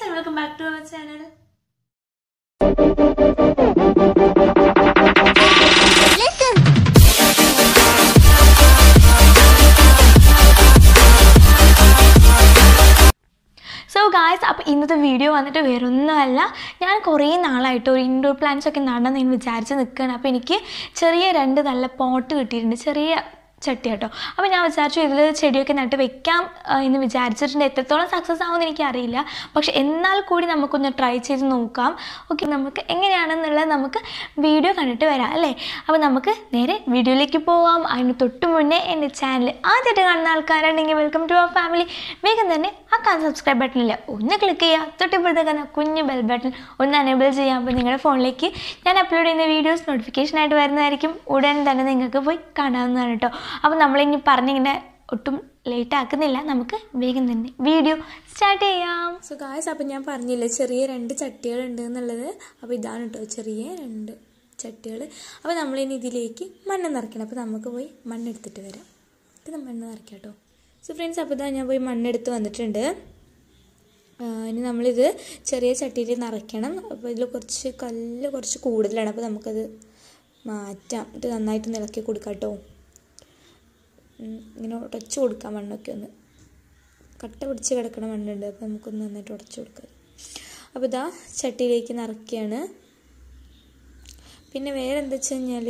Guys and welcome back to our channel so guys അപ്പോൾ ഇന്നത്തെ video വന്നിട്ട് വേറൊന്നുമല്ല ഞാൻ കുറേ നാളായിട്ട് ഒരു ഇൻഡോർ പ്ലാന്റ്സ് ഒക്കെ നടണം എന്ന് വിചാരിച്ച് നിൽക്കുകയാണ് അപ്പോൾ എനിക്ക് ചെറിയ രണ്ട് നല്ല പോട്ട് കിട്ടിയിട്ടുണ്ട് ചെറിയ ചട്ടി കേട്ടോ അപ്പോൾ ഞാൻ വിചാരിച്ചു ഇതിൽ ചെടിയൊക്കെ നട്ട് വെക്കാം ആ, എന്ന് വിചാരിച്ചിട്ടുണ്ട് എത്രത്തോളം സക്സസ് ആവുമെന്ന് എനിക്കറിയില്ല പക്ഷെ എന്നാൽ കൂടി നമുക്കൊന്ന് ട്രൈ ചെയ്ത് നോക്കാം ഓക്കെ നമുക്ക് എങ്ങനെയാണെന്നുള്ളത് നമുക്ക് വീഡിയോ കണ്ടിട്ട് വരാം അല്ലേ അപ്പോൾ നമുക്ക് നേരെ വീഡിയോയിലേക്ക് പോവാം അതിന് തൊട്ട് മുന്നേ എൻ്റെ ചാനൽ ആദ്യമായിട്ട് കാണുന്ന ആൾക്കാരുണ്ടെങ്കിൽ വെൽക്കം ടു അവർ ഫാമിലി വേഗം തന്നെ ആ കാണുന്ന സബ്സ്ക്രൈബ് ബട്ടണില്ല ഒന്ന് ക്ലിക്ക് ചെയ്യുക തൊട്ടിപ്പുറത്തെ കാണുന്ന കുഞ്ഞ് ബെൽ ബട്ടൺ ഒന്ന് അനേബിൾ ചെയ്യാം അപ്പോൾ നിങ്ങളുടെ ഫോണിലേക്ക് ഞാൻ അപ്ലോഡ് ചെയ്യുന്ന വീഡിയോസ് നോട്ടിഫിക്കേഷനായിട്ട് വരുന്നതായിരിക്കും ഉടൻ തന്നെ നിങ്ങൾക്ക് പോയി കാണാവുന്നതാണ് കേട്ടോ അപ്പോൾ നമ്മളിനി പറഞ്ഞിങ്ങനെ ഒട്ടും ലേറ്റ് ആക്കുന്നില്ല നമുക്ക് വേഗം തന്നെ വീഡിയോ സ്റ്റാർട്ട് ചെയ്യാം സോ ഗായ്സ് അപ്പോൾ ഞാൻ പറഞ്ഞില്ലേ ചെറിയ രണ്ട് ചട്ടികളുണ്ട് എന്നുള്ളത് അപ്പോൾ ഇതാണ് കേട്ടോ ചെറിയ രണ്ട് ചട്ടികൾ അപ്പോൾ നമ്മളിനി ഇതിലേക്ക് മണ്ണ് നിറയ്ക്കണം അപ്പോൾ നമുക്ക് പോയി മണ്ണെടുത്തിട്ട് വരാം ഇത് മണ്ണ് നിറയ്ക്കാം കേട്ടോ സോ ഫ്രണ്ട്സ് അപ്പോൾ ഇതാ ഞാൻ പോയി മണ്ണെടുത്ത് വന്നിട്ടുണ്ട് ആ, ഇനി നമ്മളിത് ചെറിയ ചട്ടിയിൽ നിറയ്ക്കണം അപ്പോൾ ഇതിൽ കുറച്ച് കല്ല് കുറച്ച് കൂടുതലാണ് അപ്പോൾ നമുക്കത് മാറ്റാം ഇത് നന്നായിട്ട് നിലക്കി കൊടുക്കാം കേട്ടോ ഉം, ഇങ്ങനെ ഉടച്ചു കൊടുക്കാം മണ്ണൊക്കെ ഒന്ന് കട്ട പിടിച്ച് കിടക്കണ മണ്ണുണ്ട് അപ്പോൾ നമുക്കൊന്ന് നന്നായിട്ട് ഉടച്ചു കൊടുക്കാം അപ്പോൾ ഇതാ ചട്ടിയിലേക്ക് നിറയ്ക്കുകയാണ് പിന്നെ വേറെ എന്താ വെച്ച് കഴിഞ്ഞാൽ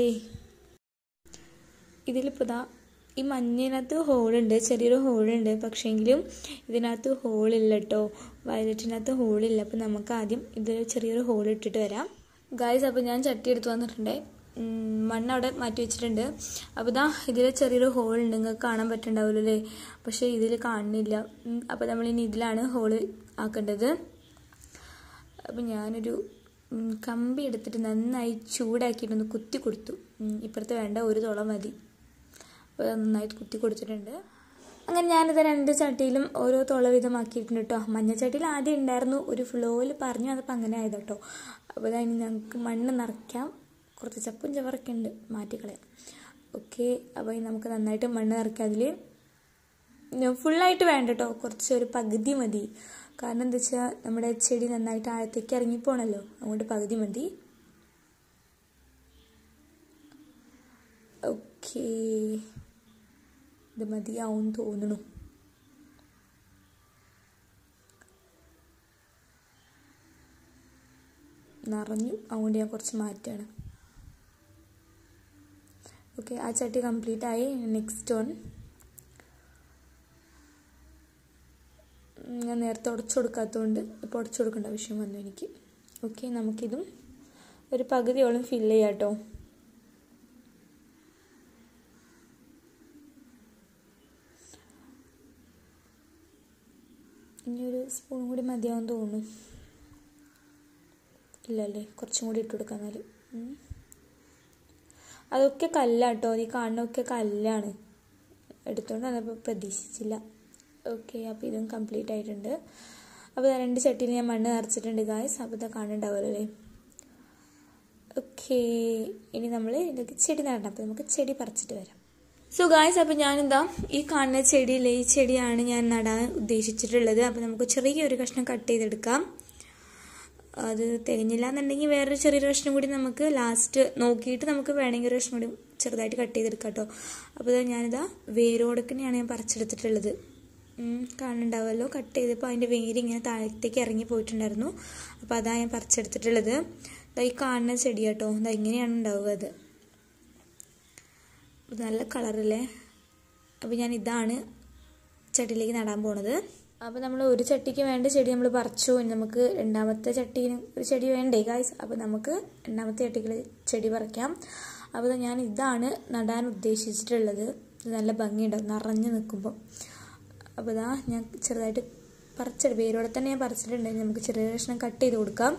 ഇതിലിപ്പോൾ ഇതാ ഈ മഞ്ഞിനകത്ത് ഹോളുണ്ട് ചെറിയൊരു ഹോളുണ്ട് പക്ഷേങ്കിലും ഇതിനകത്ത് ഹോളില്ല കേട്ടോ വയലറ്റിനകത്ത് ഹോളില്ല അപ്പോൾ നമുക്ക് ആദ്യം ഇതിൽ ചെറിയൊരു ഹോൾ ഇട്ടിട്ട് വരാം ഗായ്സ് അപ്പോൾ ഞാൻ ചട്ടി എടുത്ത് വന്നിട്ടുണ്ട് ഉം, മണ്ണ് അവിടെ മാറ്റി വെച്ചിട്ടുണ്ട് അപ്പോൾ ഇതാ ഇതിൽ ചെറിയൊരു ഹോൾ ഉണ്ട് നിങ്ങൾക്ക് കാണാൻ പറ്റുന്നുണ്ടാവില്ല അല്ലേ പക്ഷേ ഇതിൽ കാണുന്നില്ല ഉം, അപ്പോൾ നമ്മളിനി ഇതിലാണ് ഹോള് ആക്കേണ്ടത് അപ്പോൾ ഞാനൊരു ഉം, കമ്പി എടുത്തിട്ട് നന്നായി ചൂടാക്കിയിട്ടൊന്ന് കുത്തി കൊടുത്തു ഉം, ഇപ്പുറത്ത് വേണ്ട ഒരു തുള മതി അപ്പോൾ അത് നന്നായിട്ട് കുത്തി കൊടുത്തിട്ടുണ്ട് അങ്ങനെ ഞാനിത് രണ്ട് ചട്ടിയിലും ഓരോ തുള വീതമാക്കിയിട്ടുണ്ട് കേട്ടോ മഞ്ഞച്ചട്ടിയിൽ ആദ്യം ഉണ്ടായിരുന്നു ഒരു ഫ്ലോയിൽ പറഞ്ഞു അതപ്പോൾ അങ്ങനെ ആയത് കേട്ടോ അപ്പോൾ ഇനി ഞങ്ങൾക്ക് മണ്ണ് നിറയ്ക്കാം കുറച്ച് ചപ്പും ചവറൊക്കെ ഉണ്ട് മാറ്റിക്കളയാം ഓക്കെ അപ്പോൾ ഇനി നമുക്ക് നന്നായിട്ട് മണ്ണ് നിറയ്ക്കാം അതിൽ ഫുള്ളായിട്ട് വേണ്ട കേട്ടോ കുറച്ച് ഒരു പകുതി മതി കാരണം എന്താ വെച്ചാൽ നമ്മുടെ ചെടി നന്നായിട്ട് ആഴത്തേക്ക് ഇറങ്ങിപ്പോണല്ലോ അതുകൊണ്ട് പകുതി മതി ഓക്കേ ഇത് മതിയാവും തോന്നണു നിറഞ്ഞു അതുകൊണ്ട് ഞാൻ കുറച്ച് മാറ്റാണ് ഓക്കെ ആ ചട്ടി കംപ്ലീറ്റ് ആയി നെക്സ്റ്റ് വൺ ഞാൻ നേരത്തെ ഉടച്ചു കൊടുക്കാത്തതുകൊണ്ട് ഇപ്പോൾ ഉടച്ചു കൊടുക്കേണ്ട ആവശ്യം വന്നു എനിക്ക് ഓക്കെ നമുക്കിതും ഒരു പകുതിയോളം ഫില്ല് ചെയ്യാം കേട്ടോ ഇനി ഒരു സ്പൂൺ കൂടി മതിയാവും തോന്നുന്നു ഇല്ലല്ലേ കുറച്ചും കൂടി ഇട്ട് കൊടുക്കാം എന്നാൽ ഉം. അതൊക്കെ കല്ലാട്ടോ ഈ കാണുന്നതൊക്കെ കല്ലാണ് എടുത്തുകൊണ്ട് വന്നപ്പോൾ പ്രതീക്ഷിച്ചില്ല ഓക്കെ അപ്പോൾ ഇതും കംപ്ലീറ്റ് ആയിട്ടുണ്ട് അപ്പോൾ ദാ രണ്ട് ചട്ടിയിൽ ഞാൻ മണ്ണ് നിറച്ചിട്ടുണ്ട് ഗായ്സ് അപ്പോൾ ഇതാ കാണുന്നുണ്ടാവുമല്ലോ അല്ലേ ഓക്കെ ഇനി നമ്മൾ ഇതൊക്കെ ചെടി നടണം അപ്പോൾ നമുക്ക് ചെടി പറിച്ചിട്ട് വരാം സോ ഗായ്സ് അപ്പോൾ ഞാനെന്താ ഈ കാണുന്ന ചെടിയിലെ ഈ ചെടിയാണ് ഞാൻ നടാൻ ഉദ്ദേശിച്ചിട്ടുള്ളത് അപ്പോൾ നമുക്ക് ചെറിയൊരു കഷ്ണം കട്ട് ചെയ്തെടുക്കാം അത് തികഞ്ഞില്ല എന്നുണ്ടെങ്കിൽ വേറൊരു ചെറിയൊരു കഷ്ണം കൂടി നമുക്ക് ലാസ്റ്റ് നോക്കിയിട്ട് നമുക്ക് വേണമെങ്കിൽ ഒരു കഷ്ണം കൂടി ചെറുതായിട്ട് കട്ട് ചെയ്തെടുക്കാം കേട്ടോ അപ്പോൾ ഇതാ ഞാനിതാ വേരോടക്കനെയാണ് ഞാൻ പറിച്ചെടുത്തിട്ടുള്ളത് ഉം, കാണുന്നുണ്ടാവുമല്ലോ കട്ട് ചെയ്തപ്പോൾ അതിൻ്റെ വേര് ഇങ്ങനെ താഴത്തേക്ക് ഇറങ്ങി പോയിട്ടുണ്ടായിരുന്നു അപ്പോൾ അതാ ഞാൻ പറിച്ചെടുത്തിട്ടുള്ളത് ഇതാ ഈ കാണുന്ന ചെടി കേട്ടോ ഇതാ ഇങ്ങനെയാണ് ഉണ്ടാവുക അത് ഇത് നല്ല കളറല്ലേ അപ്പോൾ ഞാൻ ഇതാണ് ചട്ടിയിലേക്ക് നടാൻ പോണത് അപ്പോൾ നമ്മൾ ഒരു ചട്ടിക്ക് വേണ്ട ചെടി നമ്മൾ പറിച്ചു ഇനി നമുക്ക് രണ്ടാമത്തെ ചട്ടിന് ഒരു ചെടി വേണ്ടേ ഗായ്സ് അപ്പോൾ നമുക്ക് രണ്ടാമത്തെ ചട്ടിക്ക് ചെടി പറിക്കാം അപ്പോൾ ഞാൻ ഇതാണ് നടാൻ ഉദ്ദേശിച്ചിട്ടുള്ളത് ഇത് നല്ല ഭംഗിയുണ്ടാവും നിറഞ്ഞു നിൽക്കുമ്പോൾ അപ്പോൾ ഇതാ ഞാൻ ചെറുതായിട്ട് പറിച്ചെടു വേരോടെ തന്നെ ഞാൻ പറിച്ചിട്ടുണ്ട് ഇനി നമുക്ക് ചെറിയ കഷ്ണം കട്ട് ചെയ്ത് കൊടുക്കാം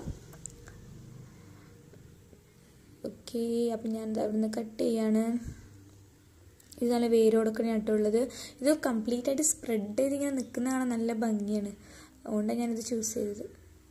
ഓക്കെ അപ്പം ഞാൻ ദാ ഇവിടുന്ന് കട്ട് ചെയ്യാണ് ഇത് നല്ല വേരോടൊക്കെ നട്ടുള്ളത് ഇത് കംപ്ലീറ്റ് ആയിട്ട് സ്പ്രെഡ് ചെയ്ത് ഇങ്ങനെ നിൽക്കുന്ന കാണാൻ നല്ല ഭംഗിയാണ് അതുകൊണ്ടാണ് ഞാനിത് ചൂസ് ചെയ്തത്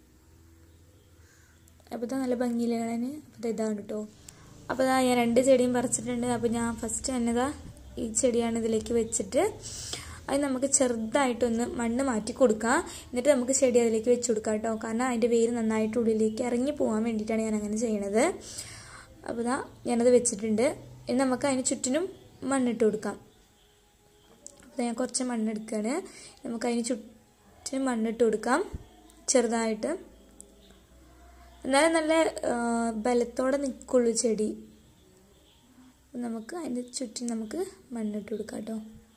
അപ്പോൾ ഇതാ നല്ല ഭംഗിയില്ല കാണാൻ അപ്പോൾ ഇതാണ് കേട്ടോ അപ്പോൾ ഇതാ ഞാൻ രണ്ട് ചെടിയും പറിച്ചിട്ടുണ്ട് അപ്പോൾ ഞാൻ ഫസ്റ്റ് തന്നെ ഇതാ ഈ ചെടിയാണ് ഇതിലേക്ക് വെച്ചിട്ട് അത് നമുക്ക് ചെറുതായിട്ടൊന്ന് മണ്ണ് മാറ്റി കൊടുക്കാം എന്നിട്ട് നമുക്ക് ചെടി അതിലേക്ക് വെച്ച് കൊടുക്കാം കേട്ടോ കാരണം അതിൻ്റെ വേര് നന്നായിട്ട് ഉള്ളിലേക്ക് ഇറങ്ങി പോകാൻ വേണ്ടിയിട്ടാണ് ഞാൻ അങ്ങനെ ചെയ്യണത് അപ്പോൾ ഇതാ ഞാനത് വെച്ചിട്ടുണ്ട് ഇനി നമുക്ക് അതിന് ചുറ്റിനും മണ്ണിട്ട് കൊടുക്കാം അപ്പോൾ ഞാൻ കുറച്ച് മണ്ണെടുക്കുകയാണ് നമുക്ക് അതിന് ചുറ്റിനും മണ്ണിട്ട് കൊടുക്കാം ചെറുതായിട്ട് എന്നാലും നല്ല ബലത്തോടെ നിൽക്കുള്ളൂ ചെടി നമുക്ക് അതിൻ്റെ ചുറ്റും നമുക്ക് മണ്ണിട്ട് കൊടുക്കാം കേട്ടോ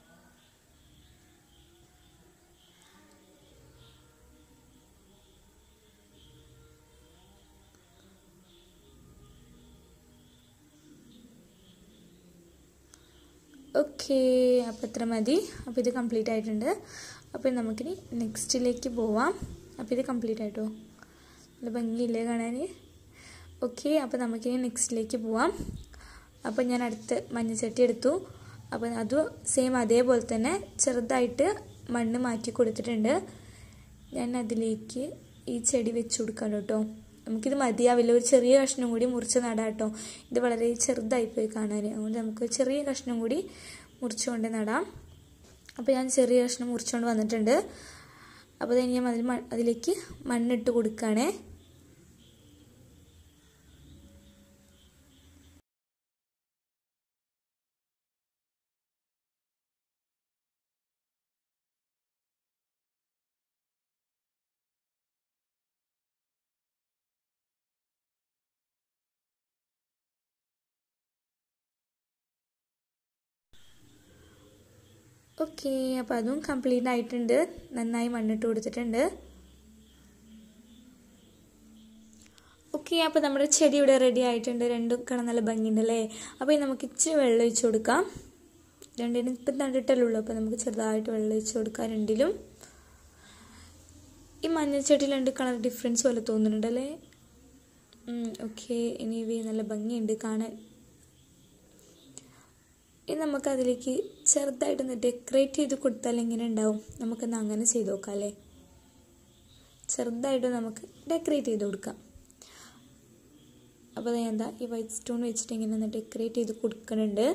ഓക്കെ അപ്പോൾ ഇത്ര മതി അപ്പോൾ ഇത് കംപ്ലീറ്റ് ആയിട്ടുണ്ട് അപ്പോൾ നമുക്കിനി നെക്സ്റ്റിലേക്ക് പോവാം അപ്പോൾ ഇത് കംപ്ലീറ്റ് ആയിട്ടോ നല്ല ഭംഗിയില്ലേ കാണാൻ ഓക്കെ അപ്പോൾ നമുക്കിനി നെക്സ്റ്റിലേക്ക് പോവാം അപ്പോൾ ഞാൻ അടുത്ത് മഞ്ഞച്ചട്ടി എടുത്തു അപ്പോൾ അത് സെയിം അതേപോലെ തന്നെ ചെറുതായിട്ട് മണ്ണ് മാറ്റി കൊടുത്തിട്ടുണ്ട് ഞാൻ അതിലേക്ക് ഈ ചെടി വെച്ച് കൊടുക്കാം കേട്ടോ നമുക്കിത് മതിയാവില്ല ഒരു ചെറിയ കഷ്ണം കൂടി മുറിച്ച് നടാം കേട്ടോ ഇത് വളരെ ചെറുതായിപ്പോയി കാണാൻ അതുകൊണ്ട് നമുക്ക് ചെറിയ കഷ്ണം കൂടി മുറിച്ചുകൊണ്ട് നടാം അപ്പോൾ ഞാൻ ചെറിയ കഷ്ണം മുറിച്ചുകൊണ്ട് വന്നിട്ടുണ്ട് അപ്പോൾ ഇനി ഞാൻ അതിൽ അതിലേക്ക് മണ്ണിട്ട് കൊടുക്കുകയാണേ ഓക്കെ അപ്പോൾ അതും കംപ്ലീറ്റ് ആയിട്ടുണ്ട് നന്നായി മണ്ണിട്ട് കൊടുത്തിട്ടുണ്ട് ഓക്കെ അപ്പോൾ നമ്മുടെ ചെടി ഇവിടെ റെഡി ആയിട്ടുണ്ട് രണ്ടും കാണാൻ നല്ല ഭംഗിയുണ്ടല്ലേ അപ്പോൾ ഇനി നമുക്ക് ഇച്ചിരി വെള്ളം ഒഴിച്ച് കൊടുക്കാം രണ്ടിനും ഇപ്പം നട്ടിട്ടല്ലേ ഉള്ളൂ അപ്പോൾ നമുക്ക് ചെറുതായിട്ട് വെള്ളം ഒഴിച്ച് കൊടുക്കാം രണ്ടിലും ഈ മഞ്ഞച്ചെടിയിൽ രണ്ട് കളർ ഡിഫറൻസ് പോലെ തോന്നുന്നുണ്ടല്ലേ ഓക്കെ ഇനി ഇവ നല്ല ഭംഗിയുണ്ട് കാണാൻ ഇനി നമുക്ക് അതിലേക്ക് ചെറുതായിട്ടൊന്ന് ഡെക്കറേറ്റ് ചെയ്ത് കൊടുത്താൽ എങ്ങനെ ഉണ്ടാവും നമുക്കൊന്ന് അങ്ങനെ ചെയ്ത് നോക്കാം അല്ലേ ചെറുതായിട്ട് നമുക്ക് ഡെക്കറേറ്റ് ചെയ്ത് കൊടുക്കാം അപ്പോൾ ഞാൻ എന്താ ഈ വൈറ്റ് സ്റ്റോൺ വെച്ചിട്ട് ഇങ്ങനെ ഒന്ന് ഡെക്കറേറ്റ് ചെയ്ത് കൊടുക്കുന്നുണ്ട്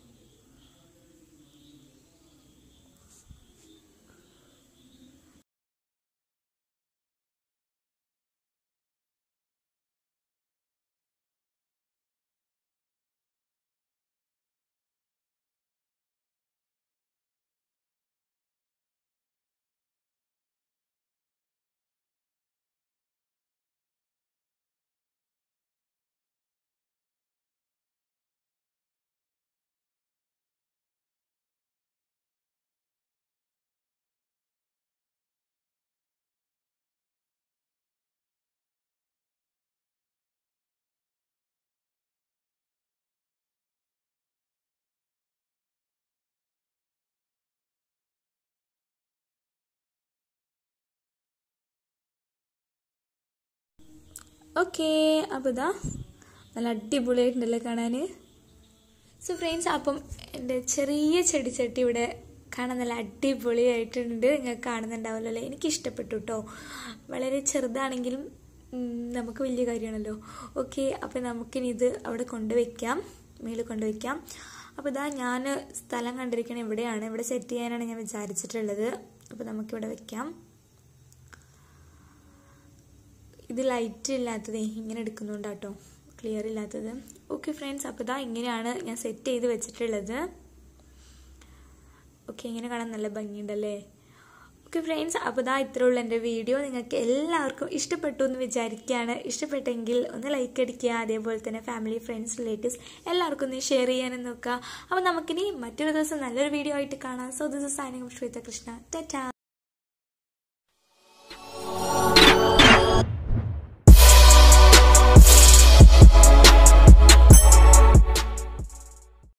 ഓക്കെ അപ്പോൾ ഇതാ നല്ല അടിപൊളിയായിട്ടുണ്ടല്ലേ കാണാൻ സോ ഫ്രണ്ട്സ് അപ്പം എൻ്റെ ചെറിയ ചെടിച്ചട്ടി ഇവിടെ കാണാൻ നല്ല അടിപൊളിയായിട്ടുണ്ട് നിങ്ങൾക്ക് കാണുന്നുണ്ടാവുമല്ലോ അല്ലേ എനിക്ക് ഇഷ്ടപ്പെട്ടു കേട്ടോ വളരെ ചെറുതാണെങ്കിലും നമുക്ക് വലിയ കാര്യമാണല്ലോ ഓക്കെ അപ്പോൾ നമുക്കിനി ഇത് അവിടെ കൊണ്ടുവയ്ക്കാം മേളിൽ കൊണ്ടുവയ്ക്കാം അപ്പോൾ ഇതാ ഞാൻ സ്ഥലം കണ്ടിരിക്കണ ഇവിടെയാണ് ഇവിടെ സെറ്റ് ചെയ്യാനാണ് ഞാൻ വിചാരിച്ചിട്ടുള്ളത് അപ്പോൾ നമുക്കിവിടെ വെക്കാം ഇത് ലൈറ്റ് ഇല്ലാത്തതേ ഇങ്ങനെ എടുക്കുന്നുണ്ടാട്ടോ ക്ലിയർ ഇല്ലാത്തത് ഓക്കെ ഫ്രണ്ട്സ് അപ്പോൾ ഇതാ ഇങ്ങനെയാണ് ഞാൻ സെറ്റ് ചെയ്ത് വെച്ചിട്ടുള്ളത് ഓക്കെ ഇങ്ങനെ കാണാൻ നല്ല ഭംഗിയുണ്ടല്ലേ ഓക്കെ ഫ്രണ്ട്സ് അപ്പോൾ ഇതാ ഇത്രേ ഉള്ളൂ എൻ്റെ വീഡിയോ നിങ്ങൾക്ക് എല്ലാവർക്കും ഇഷ്ടപ്പെട്ടു എന്ന് വിചാരിക്കുകയാണ് ഇഷ്ടപ്പെട്ടെങ്കിൽ ഒന്ന് ലൈക്ക് അടിക്കുക അതേപോലെ തന്നെ ഫാമിലി ഫ്രണ്ട്സ് റിലേറ്റീവ്സ് എല്ലാവർക്കും ഒന്ന് ഷെയർ ചെയ്യാനും നോക്കുക അപ്പോൾ നമുക്കിനി മറ്റൊരു ദിവസം നല്ലൊരു വീഡിയോ ആയിട്ട് കാണാം so this signing Shweta Krishna Tata